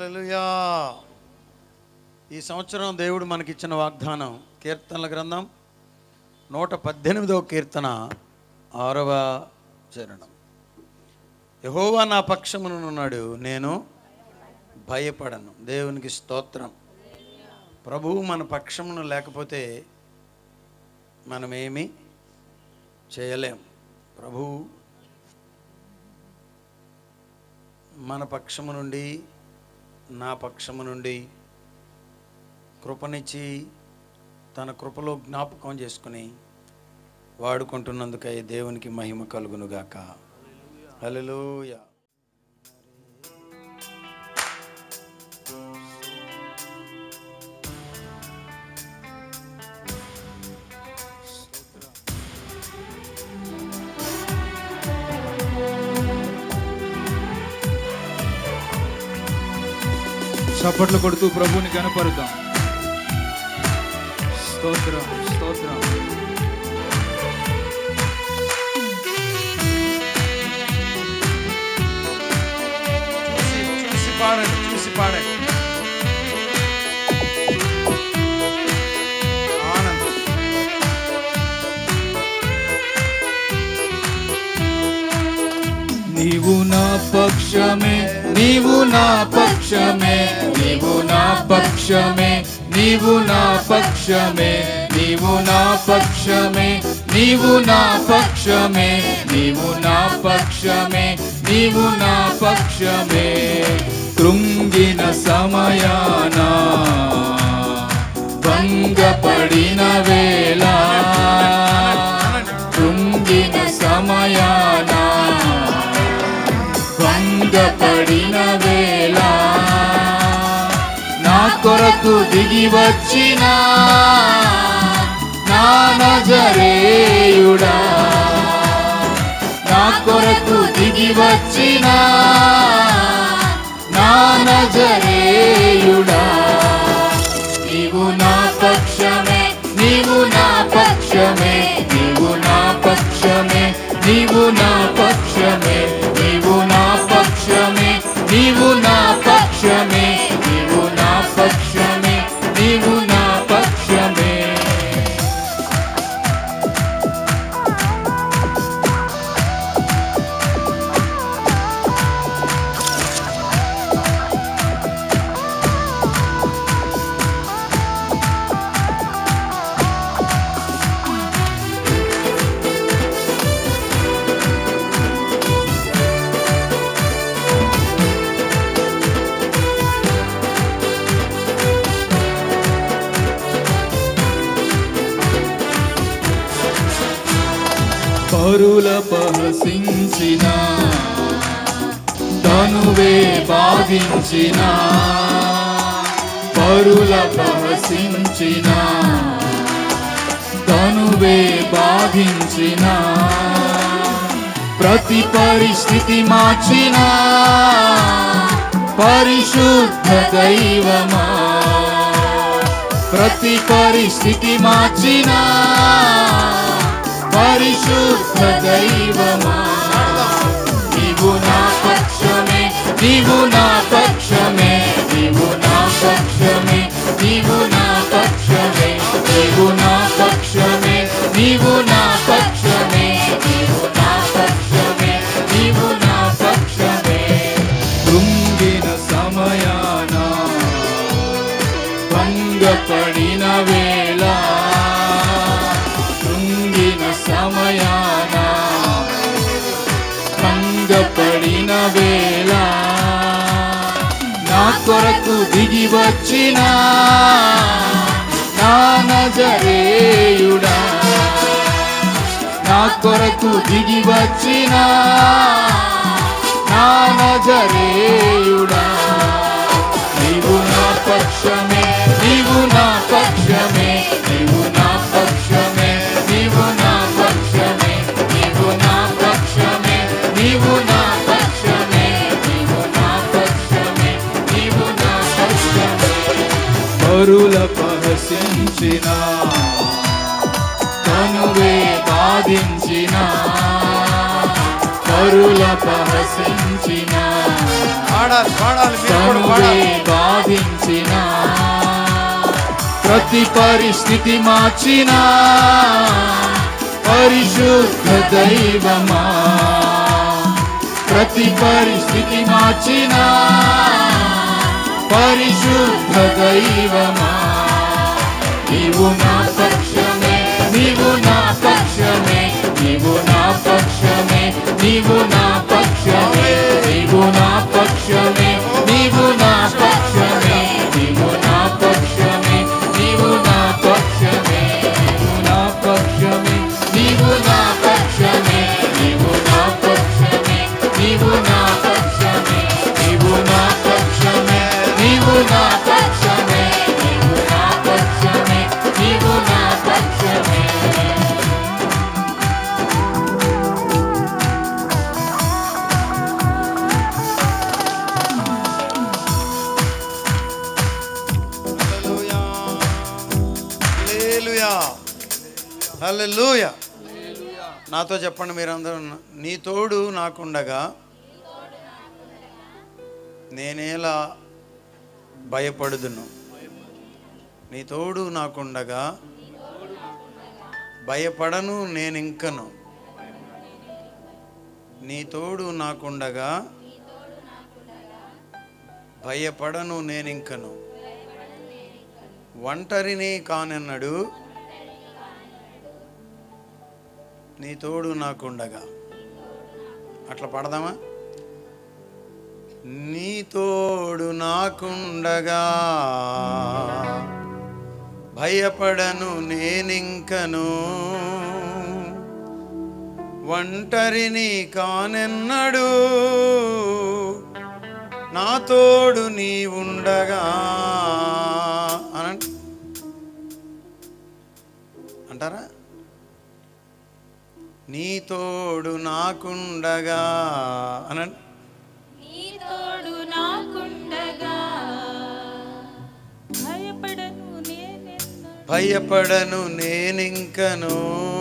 హల్లెలూయా ఈ సంవత్సరం దేవుడు మనకిచ్చిన వాగ్దానం కీర్తనల గ్రంథం నూట పద్దెనిమిదవ కీర్తన ఆరవ చరణం యహోవా నా పక్షమునున్నాడు నేను భయపడను దేవునికి స్తోత్రం ప్రభువు మన పక్షమును లేకపోతే మనమేమి చేయలేం ప్రభువు మన పక్షము నుండి నా పక్షము నుండి కృపనిచ్చి తన కృపలో జ్ఞాపకం చేసుకుని వాడుకుంటున్నందుకై దేవునికి మహిమ కలుగునుగాక హల్లెలూయా చప్పట్లు కొడుతూ ప్రభువుని కనపరుద్దాం స్తోత్రం స్తోత్రం చూసి చూసి పాడండి చూసి పాడండి ఆనందం నీవు నా పక్షమే నీవు నా పక్షమే నీవు నా పక్షమే నీవు నా పక్షమే నీవు నా పక్షమే నీవు నా పక్షమే నీవు నా పక్షమే నీవు నా పక్షమే కృంగిన సమయాన భంగపడిన వేళ కృంగిన సమయాన భంగపడిన వేళ నా కొరకు దిగి వచ్చిన నా నజరేయుడా నా కొరకు దిగి వచ్చిన నా నజరేయుడా నీవు నా పక్షమే నీవు నా పక్షమే నీవు నా పక్షమే నీవు నా పక్షమే నీవు నా పక్షమే నీవు నా పక్షమే నీవు నా పక్షమే నీవు నా పక్షమే పరుల పహసించిన తనువే బాధించిన పరుల పహసించిన తనువే బాధించిన ప్రతి పరిస్థితి మార్చిన పరిశుద్ధ దైవమా ప్రతి పరిస్థితి మార్చిన పరిశుద్ధ దైవమా నీవు నా పక్షమే నీవు నా పక్షమే నీవు నా పక్షమే నీవు నా పక్షమే నీవు నా పక్షమే నీవు నా పక్షమే నీవు నా పక్షమే నీవు నా పక్షమే కృంగిన సమయాన భంగపడిన వేళ కృంగిన సమయాన భంగపడిన వేళ నా కొరకు దిగి వచ్చిన నా నజరేయుడా నా కొరకు దిగి వచ్చిన నా నజరేయుడా నీవు నా పక్షమే నీవు నా పక్షమే నీవు నా పక్షమే నీవు నా పక్షమే నీవు నా పక్షమే నీవు నా పక్షమే నీవు నా పక్షమే నీవు నా పక్షమే పరుల పహసించిన తనువే బాధించిన పరుల పహసించిన పాడాలి పాడాలి మీరు కూడా తనువే పాడాలి ప్రతి పరిస్థితి మార్చిన పరిశుద్ధ దైవమా ప్రతి పరిస్థితి మార్చిన పరిశుద్ధ దైవమా నీవు నా పక్షమే నీవు నా పక్షమే నీవు నా పక్షమే నీవు నా పక్షమే నీవు నా పక్షమే నీవు నా పక్షమే నీవు నా పక్షమే నీవు నా పక్షమే నీవు నా పక్షమే నీవు నా పక్షమే నీవు నా పక్షమే నీవు నా పక్షమే నీవు నా పక్షమే నీవు నా పక్షమే నీవు నా పక్షమే నీవు నా పక్షమే హల్లెలూయా హల్లెలూయా హల్లెలూయా నాతో చెప్పండి మీరందరూ నీ తోడు నాకుండగా నేనేలా భయపడుదును నీ తోడు నాకుండగా భయపడను నేనింకను నీ తోడు నాకుండగా భయపడను నేనింకను ఒంటరిని కానన్నాడు నీ తోడు నాకుండగా అట్లా పడదామా నీ తోడు నాకుండగా భయపడను నేనింకను ఒంటరిని కానెన్నడు నా తోడు నీ ఉండగా అనండి అంటారా నీ తోడు నాకుండగా అనండి నీ తోడు నాకుండగా భయపడను నేనెన్నడూ. భయపడను నేనింకను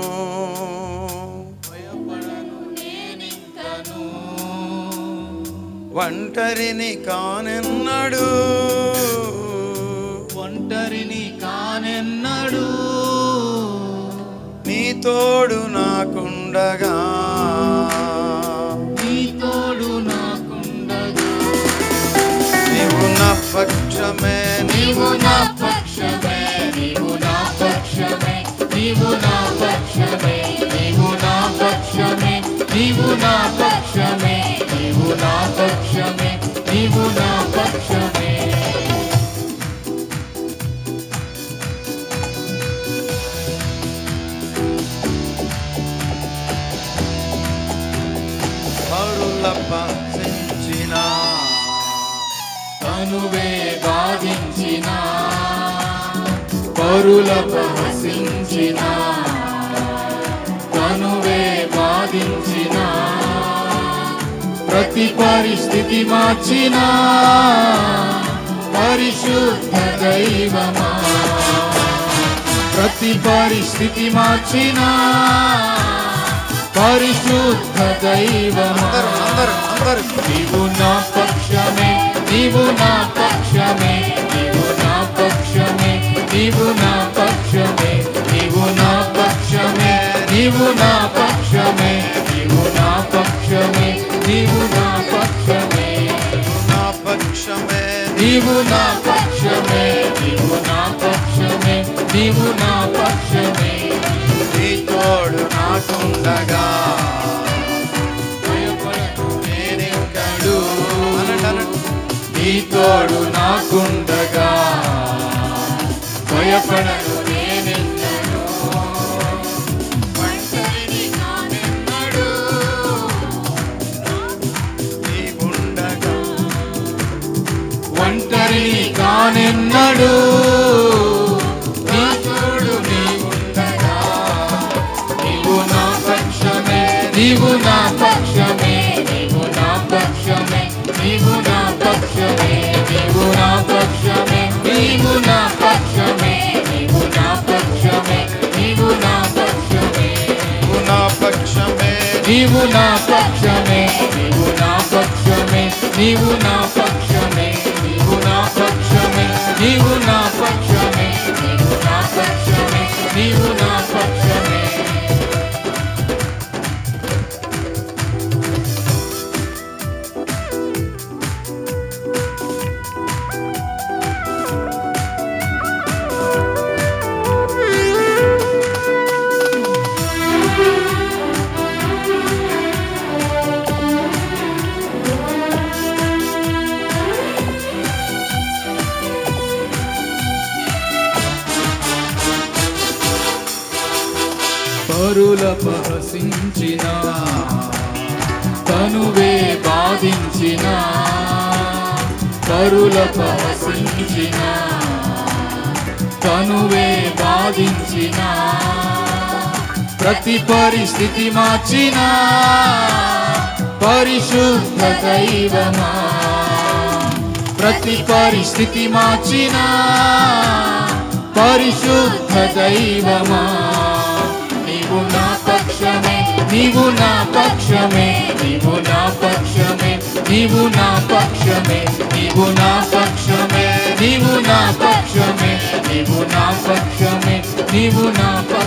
నేనింకను ఒంటరిని కానెన్నడు ఒంటరిని కానెన్నడు నీ తోడు నాకుండగా నీ తోడు నాకుండగా నీవు నా పక్షమే నీవు నా పక్షమే నీవు నా పక్షమే నీవు నా పక్షమే నీవు నా పక్షమే నీవు నా పక్షమే నీవు నా పక్షమే నీవు నా పక్షమే పరుల పంచిన తనువే బాధించిన పరుల ప్రహసించిన తనువే బాధించిన ప్రతి పరిస్థితి మార్చిన పరిశుద్ధ దైవమా ప్రతి పరిస్థితి మార్చిన పరిశుద్ధ దైవమా అందరూ అందరూ అందరూ నీవు నా పక్షమే నీవు నా పక్షమే నీవు నా పక్షమే నీవు నా పక్షమే నీవు నా పక్షమే నీవు నా పక్షమే నీవు నా పక్షమే నీవు నా పక్షమే నా పక్షమే నీవు నా పక్షమే నీవు నా పక్షమే నీవు నా పక్షమే నీ తోడు నాకుండగా భయపడకు నేనింకడు అనండి అనండి నీ తోడు నాకుండగా భయపడను నేనెన్నడూ ఒంటరిని కానెన్నడూ. నీవుండగా ఒంటరిని కానెన్నడు నీ తోడు నీవుండగా నీవు నా పక్షమే నీవు నా పక్షమే నీవు నా పక్షమే నీవు నా పక్షమే నీవు నా పక్షమే నీవు నా పక్షమే నీవు నా పక్షమే నీవు నా పక్షమే నీవు నా పక్షమే నీవు నా పక్షమే నీవు నా పక్షమే నీవు నా పక్షమే నీవు నా పక్షమే నీవు నా పక్షమే నీవు నా పరుల పహసించిన తనువే బాధించిన పరుల పహసించిన తనువే బాధించిన ప్రతి పరిస్థితి మార్చిన పరిశుద్ధ దైవమా ప్రతి పరిస్థితి మార్చిన పరిశుద్ధ దైవమా నీవు నా పక్షమే నీవు నా పక్షమే నీవు నా పక్షమే నీవు నా పక్షమే నీవు నా పక్షమే నీవు నా పక్షమే నీవు నా పక్షమే నీవు నా పక్షమే